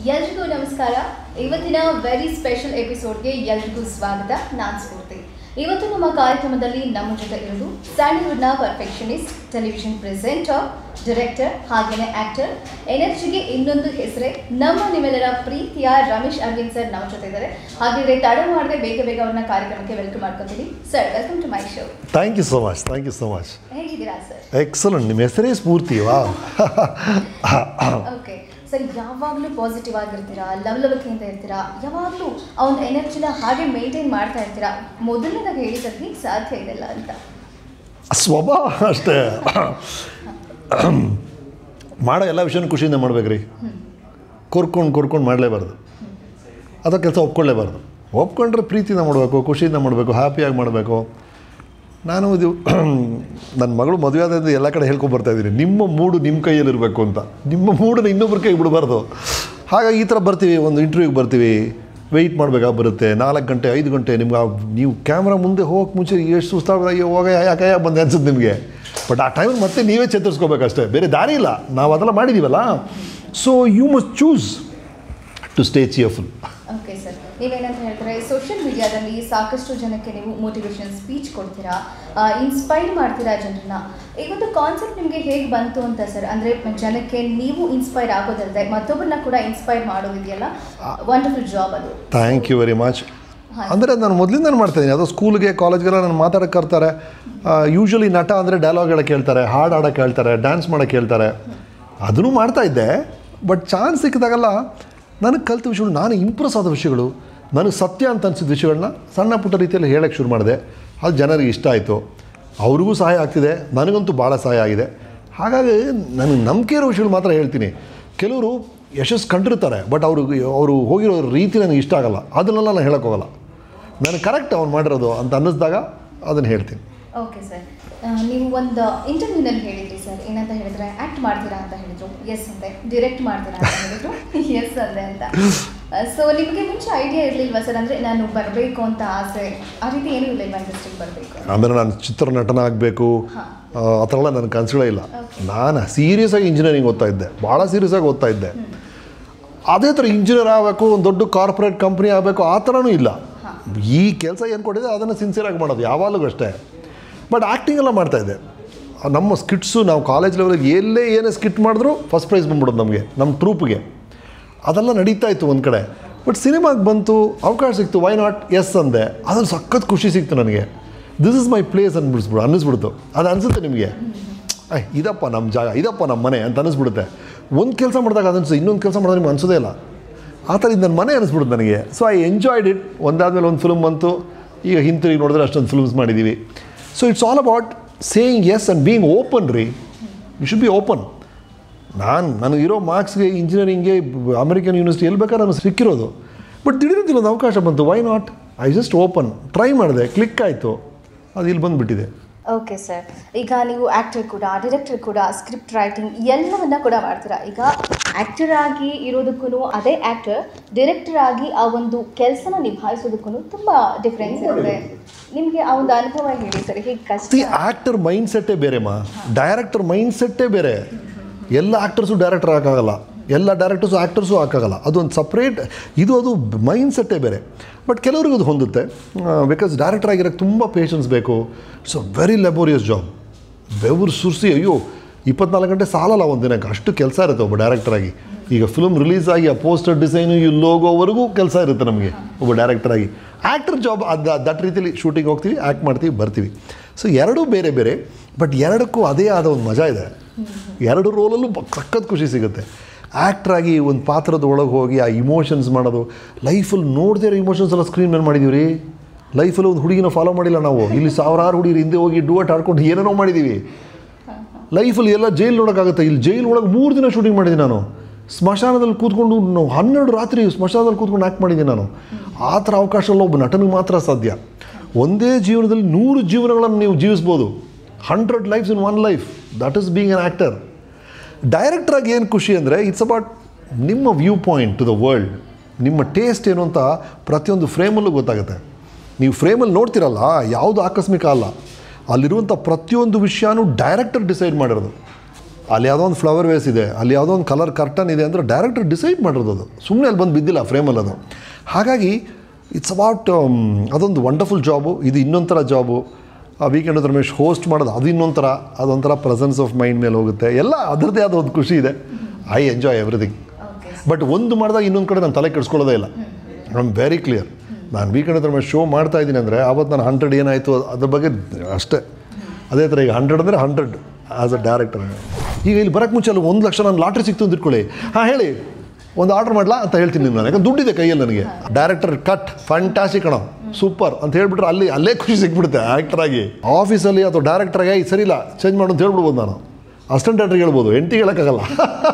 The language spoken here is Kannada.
ಎಲ್ರಿಗೂ ನಮಸ್ಕಾರ ಇವತ್ತಿನ ವೆರಿ ಸ್ಪೆಷಲ್ ಎಪಿಸೋಡ್ಗೆ ಎಲ್ರಿಗೂ ಸ್ವಾಗತ ನಾನು ಸ್ಫೂರ್ತಿ ಇವತ್ತು ನಮ್ಮ ಕಾರ್ಯಕ್ರಮದಲ್ಲಿ ನಮ್ಮ ಜೊತೆ ಇರೋದು ಸ್ಯಾಂಡಲ್ವುಡ್ನ ಪರ್ಫೆಕ್ಷನಿಸ್ಟ್ ಟೆಲಿವಿಷನ್ ಪ್ರೆಸೆಂಟರ್ ಡೈರೆಕ್ಟರ್ ಹಾಗೇನೆ ಆಕ್ಟರ್ ಎನರ್ಜಿಗೆ ಇನ್ನೊಂದು ಹೆಸರೇ ನಮ್ಮ ನಿಮ್ಮೆಲ್ಲರ ಪ್ರೀತಿಯ ರಮೇಶ್ ಅರವಿಂದ್ ಸರ್ ನಮ್ಮ ಜೊತೆ ಇದ್ದಾರೆ ಹಾಗಿದ್ರೆ ತಡ ಮಾಡದೆ ಬೇಗ ಬೇಗ ಅವ್ರನ್ನ ಕಾರ್ಯಕ್ರಮಕ್ಕೆ ವೆಲ್ಕಮ್ ಮಾಡ್ಕೊತೀನಿ sir welcome to my show thank you so much thank you so much ಹೇಗಿದ್ದೀರಾ ಸರ್ ಎಕ್ಸಲೆಂಟ್ ನಿಮ್ಮ ಹೆಸರೇ ಸ್ಫೂರ್ತಿ ವಾ ಓಕೆ ಸರ್ ಯಾವಾಗಲೂ ಪಾಸಿಟಿವ್ ಆಗಿರ್ತೀರಾ ಲವಲವಿಕೆಯಿಂದ ಇರ್ತೀರಾ ಯಾವಾಗಲೂ ಆ ಒಂದು ಎನರ್ಜಿನ ಹಾಗೆ ಮೇಂಟೈನ್ ಮಾಡ್ತಾ ಇರ್ತೀರಾ ಮೊದಲನೇದಾಗಿ ಹೇಳಿ ಸರ್ ಹೇಗೆ ಸಾಧ್ಯ ಇದೆಲ್ಲ ಅಂತ ಸ್ವಭಾವ ಅಷ್ಟೇ ಮಾಡೋ ಎಲ್ಲ ವಿಷಯನೂ ಖುಷಿಯಿಂದ ಮಾಡ್ಬೇಕ್ರಿ ಕೊರ್ಕೊಂಡು ಕೊರ್ಕೊಂಡು ಮಾಡಲೇಬಾರ್ದು ಅದೋ ಕೆಲಸ ಒಪ್ಕೊಳ್ಳೇಬಾರ್ದು ಒಪ್ಕೊಂಡ್ರೆ ಪ್ರೀತಿಯಿಂದ ಮಾಡಬೇಕು ಖುಷಿಯಿಂದ ಮಾಡಬೇಕು ಹ್ಯಾಪಿಯಾಗಿ ಮಾಡಬೇಕು ನಾನು ಇದು ನನ್ನ ಮಗಳು ಮದುವೆ ಆದ್ರಿಂದ ಎಲ್ಲ ಕಡೆ ಹೇಳ್ಕೊಂಡು ಬರ್ತಾ ಇದ್ದೀನಿ ನಿಮ್ಮ ಮೂಡು ನಿಮ್ಮ ಕೈಯಲ್ಲಿರಬೇಕು ಅಂತ ನಿಮ್ಮ ಮೂಡನ್ನ ಇನ್ನೊಬ್ಬರ ಕೈಗೆ ಬಿಡಬಾರ್ದು ಹಾಗಾಗಿ ಈ ಥರ ಬರ್ತೀವಿ ಒಂದು ಇಂಟರ್ವ್ಯೂಗೆ ಬರ್ತೀವಿ ವೆಯ್ಟ್ ಮಾಡಬೇಕಾಗಿ ಬರುತ್ತೆ ನಾಲ್ಕು ಗಂಟೆ ಐದು ಗಂಟೆ ನಿಮ್ಗೆ ಆ ನೀವು ಕ್ಯಾಮ್ರಾ ಮುಂದೆ ಹೋಗಕ್ಕೆ ಮುಂಚೆ ಎಷ್ಟು ಸುಸ್ತಾಗ ಅಯ್ಯೋ ಹೋಗ ಯಾಕೆ ಯಾಕೆ ಬಂದೆ ಅನ್ಸುತ್ತೆ ನಿಮಗೆ ಬಟ್ ಆ ಟೈಮ್ ಮತ್ತೆ ನೀವೇ ಚೇತರಿಸ್ಕೋಬೇಕಷ್ಟೇ ಬೇರೆ ದಾರಿ ಇಲ್ಲ ನಾವು ಅದೆಲ್ಲ ಮಾಡಿದ್ದೀವಲ್ಲ so you must choose to stay cheerful okay sir ನೀವೇನಂತ ಹೇಳ್ತಾರೆ ಸೋಷಿಯಲ್ ಮೀಡಿಯಾದಲ್ಲಿ ಸಾಕಷ್ಟು ಜನಕ್ಕೆ ನೀವು ಮೋಟಿವೇಶನ್ ಸ್ಪೀಚ್ ಕೊಡ್ತೀರಾ ಇನ್ಸ್ಪೈರ್ ಮಾಡ್ತೀರಾ ಜನರನ್ನ ಈ ಒಂದು ಕಾನ್ಸೆಪ್ಟ್ ನಿಮಗೆ ಹೇಗೆ ಬಂತು ಅಂತ ಸರ್ ಅಂದರೆ ಜನಕ್ಕೆ ನೀವು ಇನ್ಸ್ಪೈರ್ ಆಗೋದಲ್ಲದೆ ಮತ್ತೊಬ್ಬರನ್ನ ಕೂಡ ಇನ್ಸ್ಪೈರ್ ಮಾಡೋದಿದೆಯಲ್ಲ ವಂಡರ್ಫುಲ್ ಜಾಬ್ ಅದು ಥ್ಯಾಂಕ್ ಯು ವೆರಿ ಮಚ್ ಹಾಂ. ಅಂದರೆ ನಾನು ಮೊದಲಿಂದ ಮಾಡ್ತಾಯಿದ್ದೀನಿ ಅದು ಸ್ಕೂಲ್ಗೆ ಕಾಲೇಜ್ಗೆಲ್ಲ ನಾನು ಮಾತಾಡೋಕೆ ಕರ್ತಾರೆ ಯೂಶ್ವಲಿ ನಟ ಅಂದರೆ ಡೈಲಾಗ್ ಹೇಳೋಕೆ ಹೇಳ್ತಾರೆ ಹಾಡು ಆಡೋಕೆ ಹೇಳ್ತಾರೆ ಡ್ಯಾನ್ಸ್ ಮಾಡೋಕೆ ಹೇಳ್ತಾರೆ ಅದನ್ನು ಮಾಡ್ತಾ ಇದ್ದೆ ಬಟ್ ಚಾನ್ಸ್ ಸಿಕ್ಕಿದಾಗೆಲ್ಲ ನನಗೆ ಕಲಿತ ವಿಷಯಗಳು ನಾನು ಇಂಪ್ರೆಸ್ ಆದ ವಿಷಯಗಳು ನನಗೆ ಸತ್ಯ ಅಂತ ಅನಿಸಿದ ವಿಷಯಗಳನ್ನ ಸಣ್ಣ ಪುಟ್ಟ ರೀತಿಯಲ್ಲಿ ಹೇಳೋಕ್ಕೆ ಶುರು ಮಾಡಿದೆ ಅದು ಜನರಿಗೆ ಇಷ್ಟ ಆಯಿತು ಅವ್ರಿಗೂ ಸಹಾಯ ಆಗ್ತಿದೆ ನನಗಂತೂ ಭಾಳ ಸಹಾಯ ಆಗಿದೆ ಹಾಗಾಗಿ ನನಗೆ ನಂಬಿಕೆ ಇರೋ ವಿಷಯಗಳು ಮಾತ್ರ ಹೇಳ್ತೀನಿ ಕೆಲವರು ಯಶಸ್ಸು ಕಂಡಿರ್ತಾರೆ ಬಟ್ ಅವರು ಅವರು ಹೋಗಿರೋ ರೀತಿ ನನಗೆ ಇಷ್ಟ ಆಗಲ್ಲ ಅದನ್ನೆಲ್ಲ ನಾನು ಹೇಳೋಕೆ ಹೋಗಲ್ಲ ನಾನು ಕರೆಕ್ಟ್ ಅವ್ನು ಮಾಡಿರೋದು ಅಂತ ಅನ್ನಿಸ್ದಾಗ ಅದನ್ನು ಹೇಳ್ತೀನಿ ಓಕೆ ಸರ್ ನೀವು ಒಂದು ಇಂಟರ್ವ್ಯೂನಲ್ಲಿ ಹೇಳಿದ್ರಿ ಸರ್ ಏನಂತ ಹೇಳಿದ್ರೆ ಆ್ಯಕ್ಟ್ ಮಾಡ್ತೀರಾ ಅಂತ ಹೇಳಿದ್ರು ಎಸ್ ಅಂದೆ ಡಿರೆಕ್ಟ್ ಮಾಡ್ತೀರಾ ಅಂತ ಹೇಳಿದ್ರು ಎಸ್ ಅಂದೆ ಅಂತ ಸೊ ನಿಮಗೆ ಮುಂಚೆ ಐಡಿಯಾ ಇರಲಿಲ್ವಾ ಸರ್ ಅಂದರೆ ನಾನು ಬರಬೇಕು ಅಂತ ಆಸೆ ಆ ರೀತಿ ಏನೂ ಇಲ್ಲ ಇಂಡಸ್ಟ್ರಿಗೆ ಬರಬೇಕು ಆಮೇಲೆ ನಾನು ಚಿತ್ರ ನಟನ ಆಗಬೇಕು ಹಾಂ ಆ ಥರ ಎಲ್ಲ ನನ್ನ ಕನಸುಗಳೇ ಇಲ್ಲ Okay. ನಾನು ಸೀರಿಯಸ್ ಆಗಿ ಇಂಜಿನಿಯರಿಂಗ್ ಓದ್ತಾ ಇದ್ದೆ ಭಾಳ ಸೀರಿಯಸ್ ಆಗಿ ಓದ್ತಾ ಇದ್ದೆ ಅದೇ ಥರ ಇಂಜಿನಿಯರ್ ಆಗಬೇಕು ಒಂದು ದೊಡ್ಡ ಕಾರ್ಪೊರೇಟ್ ಕಂಪ್ನಿ ಆಗಬೇಕು ಆ ಥರನೂ ಇಲ್ಲ ಹಾಂ ಈ ಕೆಲಸ ಏನು ಕೊಟ್ಟಿದೆ ಅದನ್ನು ಸಿನ್ಸಿಯರಾಗಿ ಮಾಡೋದು ಯಾವಾಗಲೂ ಅಷ್ಟೇ ಬಟ್ ಆ್ಯಕ್ಟಿಂಗ್ ಎಲ್ಲ ಮಾಡ್ತಾಯಿದ್ದೆ ನಮ್ಮ ಸ್ಕಿಟ್ಸು ನಾವು ಕಾಲೇಜ್ ಲೆವೆಲಲ್ಲಿ ಎಲ್ಲೇ ಏನೇ ಸ್ಕಿಟ್ ಮಾಡಿದ್ರು ಫಸ್ಟ್ ಪ್ರೈಸ್ ಬಂದ್ಬಿಡೋದು ನಮಗೆ ನಮ್ಮ ಟ್ರೂಪ್ಗೆ ಅದೆಲ್ಲ ನಡೀತಾ ಇತ್ತು ಒಂದು ಕಡೆ ಬಟ್ ಸಿನಿಮಾಗೆ ಬಂತು ಅವಕಾಶ ಸಿಕ್ತು ವೈ ನಾಟ್ ಎಸ್ ಅಂದೆ ಅದ್ರಲ್ಲಿ ಸಖತ್ ಖುಷಿ ಸಿಕ್ತು ನನಗೆ ದಿಸ್ ಇಸ್ ಮೈ ಪ್ಲೇಸ್ ಅನ್ಬಿಡಿಸ್ಬಿಡು ಅನ್ನಿಸ್ಬಿಡ್ತು ಅದು ಅನಿಸುತ್ತೆ ನಿಮಗೆ ಐ ಇದಪ್ಪ ನಮ್ಮ ಜಾಗ ಇದಪ್ಪ ನಮ್ಮ ಮನೆ ಅಂತ ಅನ್ನಿಸ್ಬಿಡುತ್ತೆ ಒಂದು ಕೆಲಸ ಮಾಡಿದಾಗ ಅದನ್ಸು ಇನ್ನೊಂದು ಕೆಲಸ ಮಾಡಿದ್ರೆ ನಿಮ್ಗೆ ಅನ್ಸೋದೇ ಇಲ್ಲ ಆ ಥರ ಇದು ನನ್ನ ಮನೆ ಅನಿಸ್ಬಿಡುತ್ತೆ ನನಗೆ ಸೊ ಐ ಎಂಜಾಯ್ಡ್ ಇಟ್ ಒಂದಾದ್ಮೇಲೆ ಒಂದು ಫಿಲ್ಮ್ ಬಂತು ಈಗ ಹಿಂತಿರುಗಿ ನೋಡಿದ್ರೆ ಅಷ್ಟೊಂದು ಫಿಲ್ಮ್ಸ್ ಮಾಡಿದ್ದೀವಿ so it's all about saying yes and being open ರೀ ಯು ಶುಡ್ ಬಿ ಓಪನ್ ನಾನು ನನಗಿರೋ ಮಾರ್ಕ್ಸ್ಗೆ ಇಂಜಿನಿಯರಿಂಗ್ಗೆ ಅಮೆರಿಕನ್ ಯೂನಿವರ್ಸಿಟಿ ಎಲ್ಲಿ ಬೇಕಾದ್ರೆ ನನಗೆ ಸಿಕ್ಕಿರೋದು ಬಟ್ ದಿಢೀರಂತಿಲ್ಲ ಒಂದು ಅವಕಾಶ ಬಂತು why not I just open try ಮಾಡಿದೆ ಕ್ಲಿಕ್ ಆಯಿತು ಅದು ಇಲ್ಲಿ ಬಂದುಬಿಟ್ಟಿದೆ ಓಕೆ ಸರ್ ಈಗ ನೀವು ಆ್ಯಕ್ಟರ್ ಕೂಡ ಡೈರೆಕ್ಟರ್ ಕೂಡ ಸ್ಕ್ರಿಪ್ಟ್ ರೈಟಿಂಗ್ ಎಲ್ಲವನ್ನ ಕೂಡ ಮಾಡ್ತೀರಾ ಈಗ ಆ್ಯಕ್ಟರ್ ಆಗಿ ಇರೋದಕ್ಕೂ ಅದೇ ಆ್ಯಕ್ಟರ್ ಡೈರೆಕ್ಟರ್ ಆಗಿ ಆ ಒಂದು ಕೆಲಸನ ನಿಭಾಯಿಸೋದಕ್ಕೂ ತುಂಬ ಡಿಫ್ರೆನ್ಸ್ ಇರುತ್ತೆ ನಿಮಗೆ ಆ ಒಂದು ಅನುಭವ ಹೇಳಿ ಸರ್ ಹೇಗೆ ಕಷ್ಟ ಸಿ ಆ್ಯಕ್ಟರ್ ಮೈಂಡ್ ಸೆಟ್ಟೇ ಬೇರೆ ಮಾ ಡೈರೆಕ್ಟರ್ ಮೈಂಡ್ ಸೆಟ್ಟೇ ಬೇರೆ ಎಲ್ಲ ಆ್ಯಕ್ಟರ್ಸು ಡೈರೆಕ್ಟರ್ ಹಾಕಾಗಲ್ಲ ಎಲ್ಲ ಡೈರೆಕ್ಟರ್ಸು ಆ್ಯಕ್ಟರ್ಸು ಹಾಕಾಗಲ್ಲ ಅದೊಂದು ಸಪ್ರೇಟ್ ಇದು ಅದು ಮೈಂಡ್ ಸೆಟ್ಟೇ ಬೇರೆ ಬಟ್ ಕೆಲವ್ರಿಗೆ ಅದು ಹೊಂದುತ್ತೆ ಬಿಕಾಸ್ ಡೈರೆಕ್ಟರ್ ಆಗಿರೋಕ್ಕೆ ತುಂಬ ಪೇಷನ್ಸ್ ಬೇಕು ಸೊ ವೆರಿ ಲೆಬೋರಿಯಸ್ ಜಾಬ್ ಬೆವರು ಸುರಿಸಿ ಅಯ್ಯೋ ಇಪ್ಪತ್ನಾಲ್ಕು ಗಂಟೆ ಸಾಲಲ್ಲ ಒಂದು ದಿನಕ್ಕೆ ಅಷ್ಟು ಕೆಲಸ ಇರುತ್ತೆ ಒಬ್ಬ ಡೈರೆಕ್ಟರ್ ಆಗಿ ಈಗ ಫಿಲ್ಮ್ ರಿಲೀಸ್ ಆಗಿ ಆ ಪೋಸ್ಟರ್ ಡಿಸೈನು ಈ ಲೋಗೋವರೆಗೂ ಕೆಲಸ ಇರುತ್ತೆ ನಮಗೆ ಒಬ್ಬ ಡೈರೆಕ್ಟರ್ ಆಗಿ ಆ್ಯಕ್ಟರ್ ಜಾಬ್ ಅದು ದಟ್ ರೀತಿಲಿ ಶೂಟಿಂಗ್ ಹೋಗ್ತೀವಿ ಆ್ಯಕ್ಟ್ ಮಾಡ್ತೀವಿ ಬರ್ತೀವಿ ಸೊ ಎರಡೂ ಬೇರೆ ಬೇರೆ ಬಟ್ ಎರಡಕ್ಕೂ ಅದೇ ಆದ ಒಂದು ಮಜಾ ಇದೆ ಎರಡು ರೋಲಲ್ಲೂ ಸಖತ್ ಖುಷಿ ಸಿಗುತ್ತೆ ಆ್ಯಕ್ಟ್ರಾಗಿ ಒಂದು ಪಾತ್ರದ ಒಳಗೆ ಹೋಗಿ ಆ ಇಮೋಷನ್ಸ್ ಮಾಡೋದು ಲೈಫಲ್ಲಿ ನೋಡದೇ ಇರೋ ಇಮೋಷನ್ಸ್ ಎಲ್ಲ ಸ್ಕ್ರೀನ್ ಮೇಲೆ ಮಾಡಿದ್ದೀವಿ ರೀ ಲೈಫಲ್ಲಿ ಒಂದು ಹುಡುಗಿನ ಫಾಲೋ ಮಾಡಿಲ್ಲ ನಾವು ಇಲ್ಲಿ ಸಾವಿರಾರು ಹುಡುಗಿರು ಹಿಂದೆ ಹೋಗಿ ಡೂವಟ್ ಆಡ್ಕೊಂಡು ಏನೇನೋ ಮಾಡಿದ್ದೀವಿ ಲೈಫಲ್ಲಿ ಎಲ್ಲ ಜೈಲ್ ನೋಡೋಕ್ಕಾಗುತ್ತೆ ಇಲ್ಲಿ ಜೈಲ್ ಒಳಗೆ ಮೂರು ದಿನ ಶೂಟಿಂಗ್ ಮಾಡಿದ್ದೀನಿ ನಾನು ಸ್ಮಶಾನದಲ್ಲಿ ಕೂತ್ಕೊಂಡು ನಾವು ಹನ್ನೆರಡು ರಾತ್ರಿ ಸ್ಮಶಾನದಲ್ಲಿ ಕೂತ್ಕೊಂಡು ಆ್ಯಕ್ಟ್ ಮಾಡಿದ್ದೀನಿ ನಾನು ಆ ಥರ ಅವಕಾಶ ಎಲ್ಲ ಒಬ್ಬ ನಟನಿಗೆ ಮಾತ್ರ ಸಾಧ್ಯ ಒಂದೇ ಜೀವನದಲ್ಲಿ ನೂರು ಜೀವನಗಳನ್ನು ನೀವು ಜೀವಿಸ್ಬೋದು hundred lives in one life that is being an actor ಡೈರೆಕ್ಟ್ರಾಗಿ ಏನು ಖುಷಿ ಅಂದರೆ ಇಟ್ಸ್ ಅಬೌಟ್ ನಿಮ್ಮ viewpoint to the world ನಿಮ್ಮ ಟೇಸ್ಟ್ ಏನು ಅಂತ ಪ್ರತಿಯೊಂದು ಫ್ರೇಮಲ್ಲೂ ಗೊತ್ತಾಗುತ್ತೆ ನೀವು ಫ್ರೇಮಲ್ಲಿ ನೋಡ್ತಿರಲ್ಲ ಯಾವುದು ಆಕಸ್ಮಿಕ ಅಲ್ಲ ಅಲ್ಲಿರುವಂಥ ಪ್ರತಿಯೊಂದು ವಿಷಯನೂ ಡೈರೆಕ್ಟರ್ ಡಿಸೈಡ್ ಮಾಡಿರೋದು ಅಲ್ಲಿ ಯಾವುದೋ ಒಂದು ಫ್ಲವರ್ ವೇಸ್ ಇದೆ ಅಲ್ಲಿ ಯಾವುದೋ ಒಂದು ಕಲರ್ ಕರ್ಟನ್ ಇದೆ ಅಂದರೆ ಡೈರೆಕ್ಟರ್ ಡಿಸೈಡ್ ಮಾಡಿರೋದು ಅದು ಸುಮ್ಮನೆ ಅಲ್ಲಿ ಬಂದು ಬಿದ್ದಿಲ್ಲ ಫ್ರೇಮಲ್ಲಿ ಅದು ಹಾಗಾಗಿ ಇಟ್ಸ್ ಅಬೌಟ್ ಅದೊಂದು ವಂಡರ್ಫುಲ್ ಜಾಬು ಇದು ಇನ್ನೊಂಥರ ಜಾಬು ಆ ವೀಕೆಂಡ್ ವಿತ್ ರಮೇಶ್ ಹೋಸ್ಟ್ ಮಾಡೋದು ಅದು ಇನ್ನೊಂಥರ ಅದೊಂಥರ ಪ್ರೆಸೆನ್ಸ್ ಆಫ್ ಮೈಂಡ್ ಮೇಲೆ ಹೋಗುತ್ತೆ ಎಲ್ಲ ಅದರದ್ದೇ ಆದ ಒಂದು ಖುಷಿ ಇದೆ I enjoy everything okay but ಒಂದು ಮಾಡಿದಾಗ ಇನ್ನೊಂದು ಕಡೆ ನಾನು ತಲೆ ಕೆಡಿಸ್ಕೊಳ್ಳೋದೇ ಇಲ್ಲ ಐ ಆಮ್ ವೆರಿ ಕ್ಲಿಯರ್ ನಾನು ವೀಕೆಂಡ್ ಹತ್ರ ಶೋ ಮಾಡ್ತಾ ಇದ್ದೀನಿ ಅಂದರೆ ಆವತ್ತು ನಾನು ಹಂಡ್ರೆಡ್ ಏನಾಯಿತು ಅದ್ರ ಬಗ್ಗೆ ಅಷ್ಟೇ ಅದೇ ಥರ ಈಗ ಹಂಡ್ರೆಡ್ ಅಂದರೆ ಹಂಡ್ರೆಡ್ ಆ್ಯಸ್ ಅ ಡೈರೆಕ್ಟರ್ ಈಗ ಇಲ್ಲಿ ಬರೋಕ್ಕೆ ಮುಂಚೆ ಅಲ್ಲಿ ಒಂದು ಲಕ್ಷ ನಾನು ಲಾಟ್ರಿ ಸಿಕ್ತು ಅಂತ ಇಟ್ಕೊಳ್ಳಿ ಹಾಂ ಹೇಳಿ ಒಂದು ಆರ್ಡ್ರ್ ಮಾಡಲಾ ಅಂತ ಹೇಳ್ತೀನಿ ನಾನು ಯಾಕಂದ್ರೆ ದುಡ್ಡಿದೆ ಕೈಯಲ್ಲಿ ನನಗೆ ಡೈರೆಕ್ಟರ್ ಕಟ್ ಫಂಟಾಸಿಕ್ ಕಣೋ ಸೂಪರ್ ಅಂತ ಹೇಳ್ಬಿಟ್ರೆ ಅಲ್ಲಿ ಅಲ್ಲೇ ಖುಷಿ ಸಿಕ್ಬಿಡುತ್ತೆ ಆ್ಯಕ್ಟರಾಗಿ ಆಫೀಸಲ್ಲಿ ಅಥವಾ ಡೈರೆಕ್ಟರಾಗಿ ಈ ಸರಿ ಇಲ್ಲ ಚೇಂಜ್ ಮಾಡು ಅಂತ ಹೇಳ್ಬಿಡ್ಬೋದು ನಾನು ಅಸಿಸ್ಟೆಂಟ್ ಡೈರೆಕ್ಟರ್ಗೆ ಹೇಳ್ಬೋದು ಎಂಟಿಗೆ ಹೇಳೋಕ್ಕಾಗಲ್ಲ